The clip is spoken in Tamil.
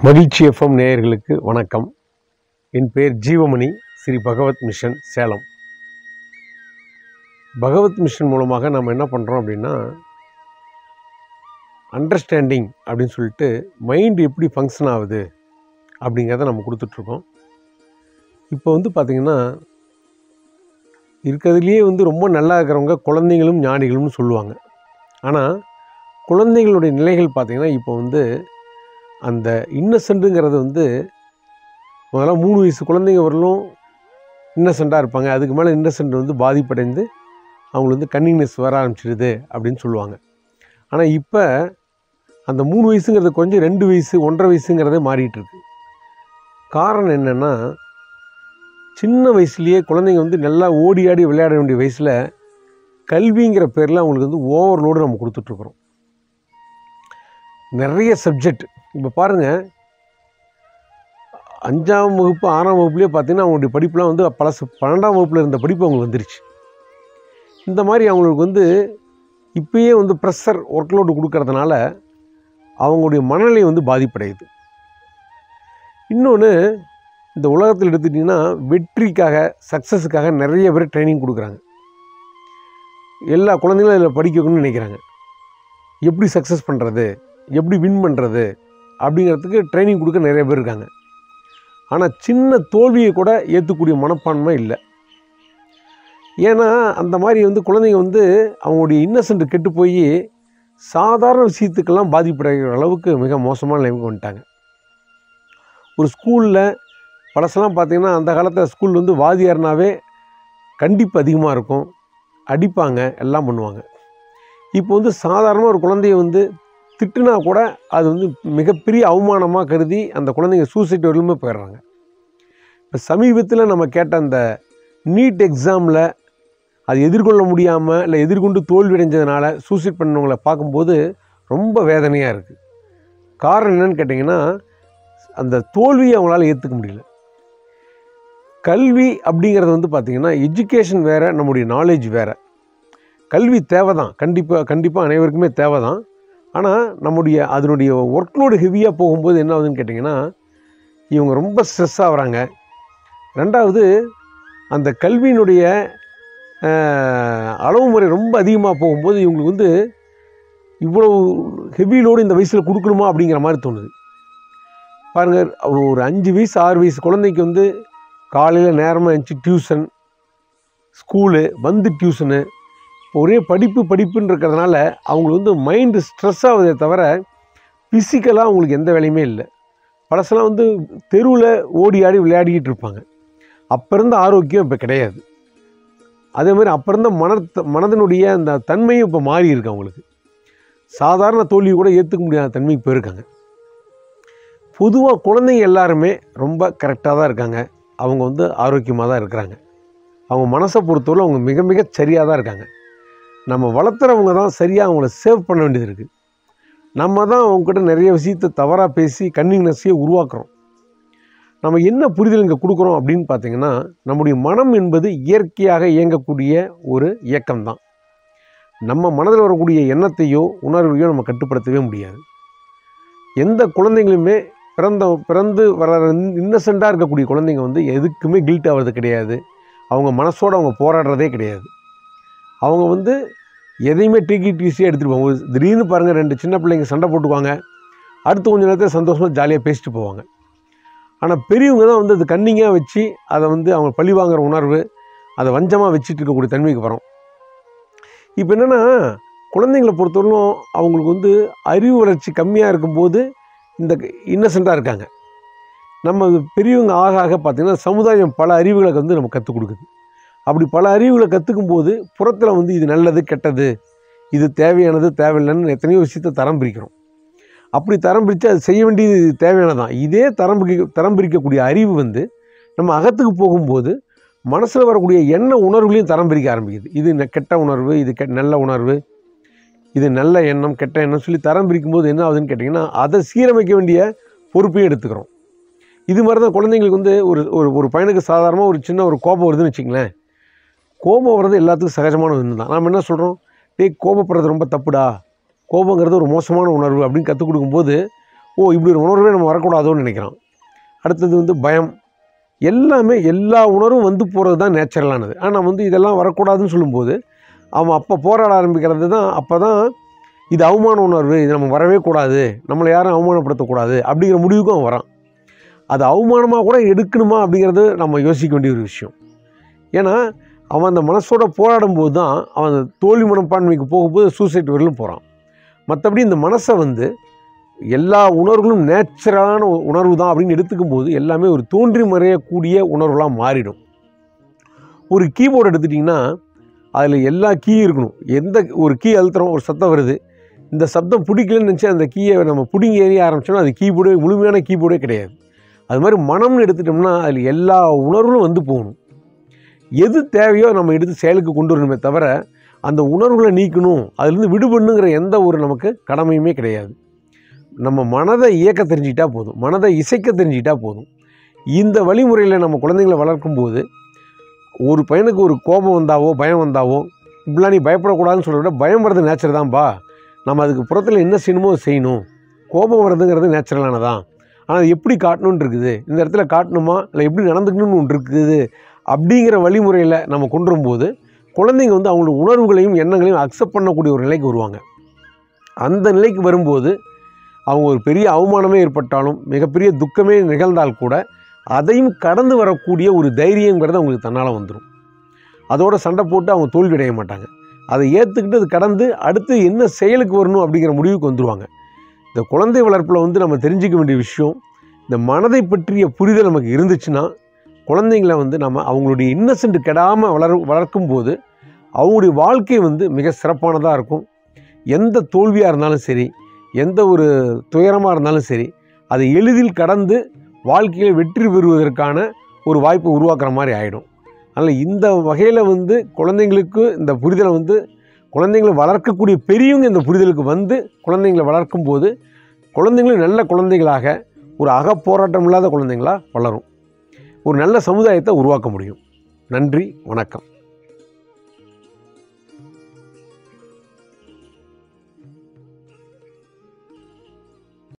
மகிழ்ச்சி எஃப்எம் நேயர்களுக்கு வணக்கம் என் பேர் ஜீவமணி ஸ்ரீ பகவத் மிஷன் சேலம் பகவத் மிஷன் மூலமாக நம்ம என்ன பண்ணுறோம் அப்படின்னா அண்டர்ஸ்டாண்டிங் அப்படின்னு சொல்லிட்டு மைண்ட் எப்படி ஃபங்க்ஷன் ஆகுது அப்படிங்கிறத நம்ம கொடுத்துட்ருக்கோம் இப்போ வந்து பார்த்திங்கன்னா இருக்கிறதுலையே வந்து ரொம்ப நல்லா இருக்கிறவங்க குழந்தைகளும் ஞானிகளும்னு சொல்லுவாங்க ஆனால் குழந்தைகளுடைய நிலைகள் பார்த்திங்கன்னா இப்போ வந்து அந்த இன்னசென்ட்டுங்கிறது வந்து முதல்ல மூணு வயசு குழந்தைங்க வரலும் இன்னசென்ட்டாக இருப்பாங்க அதுக்கு மேலே இன்னசென்ட் வந்து பாதிப்படைந்து அவங்களுக்கு வந்து கன்னிங்னஸ் வர ஆரம்பிச்சிடுது அப்படின்னு சொல்லுவாங்க ஆனால் இப்போ அந்த மூணு வயசுங்கிறது கொஞ்சம் ரெண்டு வயசு ஒன்றரை வயசுங்கிறதே மாறிட்டு இருக்கு காரணம் என்னென்னா சின்ன வயசுலேயே குழந்தைங்க வந்து நல்லா ஓடி ஆடி விளையாட வேண்டிய வயசில் கல்விங்கிற பேரில் அவங்களுக்கு வந்து ஓவர்லோடு நம்ம கொடுத்துட்ருக்குறோம் நிறைய சப்ஜெக்ட் இப்போ பாருங்கள் அஞ்சாம் வகுப்பு ஆறாம் வகுப்புலேயே பார்த்தீங்கன்னா அவங்களுடைய படிப்புலாம் வந்து பழசு பன்னெண்டாம் வகுப்பில் இருந்த படிப்பு அவங்களுக்கு வந்துருச்சு இந்த மாதிரி அவங்களுக்கு வந்து இப்பயே வந்து ப்ரெஷர் ஒர்க்லோடு கொடுக்கறதுனால அவங்களுடைய மனநிலை வந்து பாதிப்படையுது இன்னொன்று இந்த உலகத்தில் எடுத்துட்டிங்கன்னா வெற்றிக்காக சக்ஸஸுக்காக நிறைய பேர் ட்ரைனிங் கொடுக்குறாங்க எல்லா குழந்தைங்களும் இதில் படிக்க வைக்கணும்னு நினைக்கிறாங்க எப்படி சக்ஸஸ் பண்ணுறது எப்படி வின் பண்ணுறது அப்படிங்கிறதுக்கு ட்ரைனிங் கொடுக்க நிறைய பேர் இருக்காங்க ஆனால் சின்ன தோல்வியை கூட ஏற்றக்கூடிய மனப்பான்மை இல்லை ஏன்னா அந்த மாதிரி வந்து குழந்தைங்க வந்து அவங்களுடைய இன்னசென்ட் கெட்டு போய் சாதாரண விஷயத்துக்கெல்லாம் பாதிப்படைகிற அளவுக்கு மிக மோசமான நிலைமைக்கு வந்துட்டாங்க ஒரு ஸ்கூலில் பழசெல்லாம் பார்த்திங்கன்னா அந்த காலத்தில் ஸ்கூல் வந்து வாதியார்னாவே கண்டிப்பு அதிகமாக இருக்கும் அடிப்பாங்க எல்லாம் பண்ணுவாங்க இப்போ வந்து சாதாரணமாக ஒரு குழந்தைய வந்து திட்டுனா கூட அது வந்து மிகப்பெரிய அவமானமாக கருதி அந்த குழந்தைங்க சூசைட் வரலுமே போயிடுறாங்க இப்போ சமீபத்தில் நம்ம கேட்ட அந்த நீட் எக்ஸாமில் அது எதிர்கொள்ள முடியாமல் இல்லை எதிர்கொண்டு தோல்வி அடைஞ்சதுனால சூசைட் பண்ணவங்கள பார்க்கும்போது ரொம்ப வேதனையாக இருக்குது காரணம் என்னன்னு கேட்டிங்கன்னா அந்த தோல்வியை அவங்களால ஏற்றுக்க முடியல கல்வி அப்படிங்கிறது வந்து பார்த்திங்கன்னா எஜுகேஷன் வேறு நம்முடைய நாலேஜ் வேறு கல்வி தேவை தான் கண்டிப்பாக கண்டிப்பாக அனைவருக்குமே தேவை தான் ஆனால் நம்முடைய அதனுடைய ஒர்க்லோடு ஹெவியாக போகும்போது என்ன ஆகுதுன்னு கேட்டிங்கன்னா இவங்க ரொம்ப ஸ்ட்ரெஸ் ஆகுறாங்க ரெண்டாவது அந்த கல்வியினுடைய ஆஹ், அளவு முறை ரொம்ப அதிகமாக போகும்போது இவங்களுக்கு வந்து இவ்வளோ ஹெவி லோடு இந்த வயசில் கொடுக்கணுமா அப்படிங்கிற மாதிரி தோணுது பாருங்கள் ஒரு- ஒரு அஞ்சு வயசு ஆறு வயசு குழந்தைக்கு வந்து காலையில் நேரமாக எழுந்துச்சி டியூஷன் ஸ்கூலு வந்து டியூஷனு ஒரே படிப்பு படிப்புன்னு இருக்கிறதுனால அவங்களுக்கு வந்து மைண்டு ஸ்ட்ரெஸ் ஆகுதே தவிர ஃபிசிக்கலாக அவங்களுக்கு எந்த வேலையுமே இல்லை பழசெல்லாம் வந்து தெருவில் ஓடி ஆடி விளையாடிக்கிட்டு இருப்பாங்க அப்போ இருந்த ஆரோக்கியம் இப்போ கிடையாது அதே மாதிரி அப்போ இருந்த மன மனதினுடைய அந்த தன்மையும் இப்போ மாறி இருக்கு அவங்களுக்கு சாதாரண தோல்வி கூட ஏற்றுக்க முடியாத தன்மைக்கு போயிருக்காங்க பொதுவாக குழந்தைங்க எல்லாருமே ரொம்ப கரெக்டாக தான் இருக்காங்க அவங்க வந்து ஆரோக்கியமாக தான் இருக்கிறாங்க அவங்க மனசை பொறுத்தவரை அவங்க மிக மிக சரியாக தான் இருக்காங்க நம்ம வளர்த்துறவங்க தான் சரியாக அவங்கள சேவ் பண்ண வேண்டியது இருக்குது நம்ம தான் அவங்கக்கிட்ட நிறைய விஷயத்தை தவறாக பேசி கன்னிங்னஸையே உருவாக்குறோம் நம்ம என்ன புரிதல் இங்கே கொடுக்குறோம் அப்படின்னு பார்த்தீங்கன்னா நம்முடைய மனம் என்பது இயற்கையாக இயங்கக்கூடிய ஒரு இயக்கம்தான் நம்ம மனதில் வரக்கூடிய எண்ணத்தையோ உணர்வையோ நம்ம கட்டுப்படுத்தவே முடியாது எந்த குழந்தைங்களுமே பிறந்த பிறந்து வர இன்னசென்ட்டாக இருக்கக்கூடிய குழந்தைங்க வந்து எதுக்குமே கில்ட் ஆகிறது கிடையாது அவங்க மனசோட அவங்க போராடுறதே கிடையாது அவங்க வந்து எதையுமே டீக்கி டீஸியாக எடுத்துகிட்டு போவாங்க ஒரு திடீர்னு பாருங்கள் ரெண்டு சின்ன பிள்ளைங்க சண்டை போட்டுக்குவாங்க அடுத்த கொஞ்ச நேரத்தில் சந்தோஷமாக ஜாலியாக பேசிட்டு போவாங்க ஆனால் பெரியவங்க தான் வந்து அது கன்னிங்காக வச்சு அதை வந்து அவங்க பழி வாங்குற உணர்வு அதை வஞ்சமாக வச்சுட்டு இருக்கக்கூடிய தன்மைக்கு வரும் இப்போ என்னென்னா குழந்தைங்களை பொறுத்தவரைக்கும் அவங்களுக்கு வந்து அறிவு வளர்ச்சி கம்மியாக இருக்கும்போது இந்த இன்னசென்ட்டாக இருக்காங்க நம்ம பெரியவங்க ஆக ஆக பார்த்திங்கன்னா சமுதாயம் பல அறிவுகளை வந்து நம்ம கற்றுக் கொடுக்குது அப்படி பல அறிவுகளை கற்றுக்கும் போது புறத்தில் வந்து இது நல்லது கெட்டது இது தேவையானது தேவையில்லைன்னு எத்தனையோ விஷயத்தை தரம் பிரிக்கிறோம் அப்படி தரம் பிரித்து அது செய்ய வேண்டியது இது தேவையானதான் இதே தரம் பிரிக்க தரம் பிரிக்கக்கூடிய அறிவு வந்து நம்ம அகத்துக்கு போகும்போது மனசில் வரக்கூடிய எண்ண உணர்வுகளையும் தரம் பிரிக்க ஆரம்பிக்குது இது ந- கெட்ட உணர்வு இது கெ நல்ல உணர்வு இது நல்ல எண்ணம் கெட்ட எண்ணம் சொல்லி தரம் பிரிக்கும்போது என்ன ஆகுதுன்னு கேட்டிங்கன்னா அதை சீரமைக்க வேண்டிய பொறுப்பையும் எடுத்துக்கிறோம் இது மாதிரி தான் குழந்தைங்களுக்கு வந்து ஒரு ஒரு ஒரு பையனுக்கு சாதாரணமாக ஒரு சின்ன ஒரு கோபம் வருதுன்னு வச்சுங்களேன் கோபம் வர்றது எல்லாத்துக்கும் சகஜமான ஒன்று தான் நாம் என்ன சொல்கிறோம் டேய் கோபப்படுறது ரொம்ப தப்புடா கோபங்கிறது ஒரு மோசமான உணர்வு அப்படின்னு கற்றுக் கொடுக்கும்போது ஓ இப்படி ஒரு உணர்வே நம்ம வரக்கூடாதோன்னு நினைக்கிறான் அடுத்தது வந்து பயம் எல்லாமே எல்லா உணர்வும் வந்து போகிறது தான் நேச்சுரலானது ஆனால் வந்து இதெல்லாம் வரக்கூடாதுன்னு சொல்லும்போது அவன் அப்போ போராட ஆரம்பிக்கிறது தான் அப்போ தான் இது அவமான உணர்வு இது நம்ம வரவே கூடாது நம்மளை யாரும் அவமானப்படுத்தக்கூடாது அப்படிங்கிற முடிவுக்கும் அவன் வரான் அது அவமானமாக கூட எடுக்கணுமா அப்படிங்கிறது நம்ம யோசிக்க வேண்டிய ஒரு விஷயம் ஏன்னா அவன் அந்த மனசோட போராடும் போது தான் அவன் அந்த தோல்வி மனப்பான்மைக்கு போகும்போது சூசைட் வரலும் போகிறான் மற்றபடி இந்த மனசை வந்து எல்லா உணர்வுகளும் நேச்சுரலான உணர்வு தான் அப்படின்னு எடுத்துக்கும் போது எல்லாமே ஒரு தோன்றி மறையக்கூடிய உணர்வுலாம் மாறிடும் ஒரு கீபோர்டு எடுத்துட்டிங்கன்னா அதில் எல்லா கீயும் இருக்கணும் எந்த ஒரு கீ அழுத்துறோம் ஒரு சத்தம் வருது இந்த சப்தம் பிடிக்கலன்னு நினச்சி அந்த கீயை நம்ம பிடிங்கி ஏறி ஆரம்பிச்சோம்னா அது கீபோர்டே முழுமையான கீபோர்டே கிடையாது அது மாதிரி மனம்னு எடுத்துட்டோம்னா அதில் எல்லா உணர்வுகளும் வந்து போகணும் எது தேவையோ நம்ம எடுத்து செயலுக்கு கொண்டு வரணுமே தவிர அந்த உணர்வுகளை நீக்கணும் அதுலேருந்து விடுபடணுங்கிற எந்த ஒரு நமக்கு கடமையுமே கிடையாது நம்ம மனதை இயக்க தெரிஞ்சிக்கிட்டா போதும் மனதை இசைக்க தெரிஞ்சிக்கிட்டா போதும் இந்த வழிமுறையில் நம்ம குழந்தைங்களை வளர்க்கும்போது ஒரு பையனுக்கு ஒரு கோபம் வந்தாவோ பயம் வந்தாவோ இப்படிலாம் நீ பயப்படக்கூடாதுன்னு சொல்கிறத விட பயம் வர்றது நேச்சர் தான்ப்பா நம்ம அதுக்கு புறத்தில் என்ன செய்யணுமோ அதை செய்யணும் கோபம் வர்றதுங்கிறது நேச்சுரலானதான் ஆனால் அது எப்படி காட்டணும்னு இருக்குது இந்த இடத்துல காட்டணுமா இல்லை எப்படி நடந்துக்கணும்னு ஒன்று இருக்குது அப்படிங்கிற வழிமுறையில் நம்ம கொண்டு வரும்போது குழந்தைங்க வந்து அவங்களோட உணர்வுகளையும் எண்ணங்களையும் அக்செப்ட் பண்ணக்கூடிய ஒரு நிலைக்கு வருவாங்க அந்த நிலைக்கு வரும்போது அவங்க ஒரு பெரிய அவமானமே ஏற்பட்டாலும் மிகப்பெரிய துக்கமே நிகழ்ந்தால் கூட அதையும் கடந்து வரக்கூடிய ஒரு தைரியங்கிறது அவங்களுக்கு தன்னால் வந்துடும் அதோட சண்டை போட்டு அவங்க தோல்வி அடைய மாட்டாங்க அதை ஏற்றுக்கிட்டு அது கடந்து அடுத்து என்ன செயலுக்கு வரணும் அப்படிங்கிற முடிவுக்கு வந்துடுவாங்க இந்த குழந்தை வளர்ப்பில் வந்து நம்ம தெரிஞ்சிக்க வேண்டிய விஷயம் இந்த மனதை பற்றிய புரிதல் நமக்கு இருந்துச்சுன்னா குழந்தைங்களை வந்து நம்ம அவங்களுடைய இன்னசென்ட் கெடாமல் வளர் வளர்க்கும் போது அவங்களுடைய வாழ்க்கை வந்து மிக சிறப்பானதாக இருக்கும் எந்த தோல்வியாக இருந்தாலும் சரி எந்த ஒரு துயரமாக இருந்தாலும் சரி அதை எளிதில் கடந்து வாழ்க்கையில் வெற்றி பெறுவதற்கான ஒரு வாய்ப்பை உருவாக்குற மாதிரி ஆகிடும் அதனால் இந்த வகையில் வந்து குழந்தைங்களுக்கு இந்த புரிதலை வந்து குழந்தைங்களை வளர்க்கக்கூடிய பெரியவங்க இந்த புரிதலுக்கு வந்து குழந்தைங்களை வளர்க்கும் போது குழந்தைங்களும் நல்ல குழந்தைகளாக ஒரு அகப்போராட்டம் இல்லாத குழந்தைங்களாக வளரும் ஒரு நல்ல சமுதாயத்தை உருவாக்க முடியும் நன்றி வணக்கம்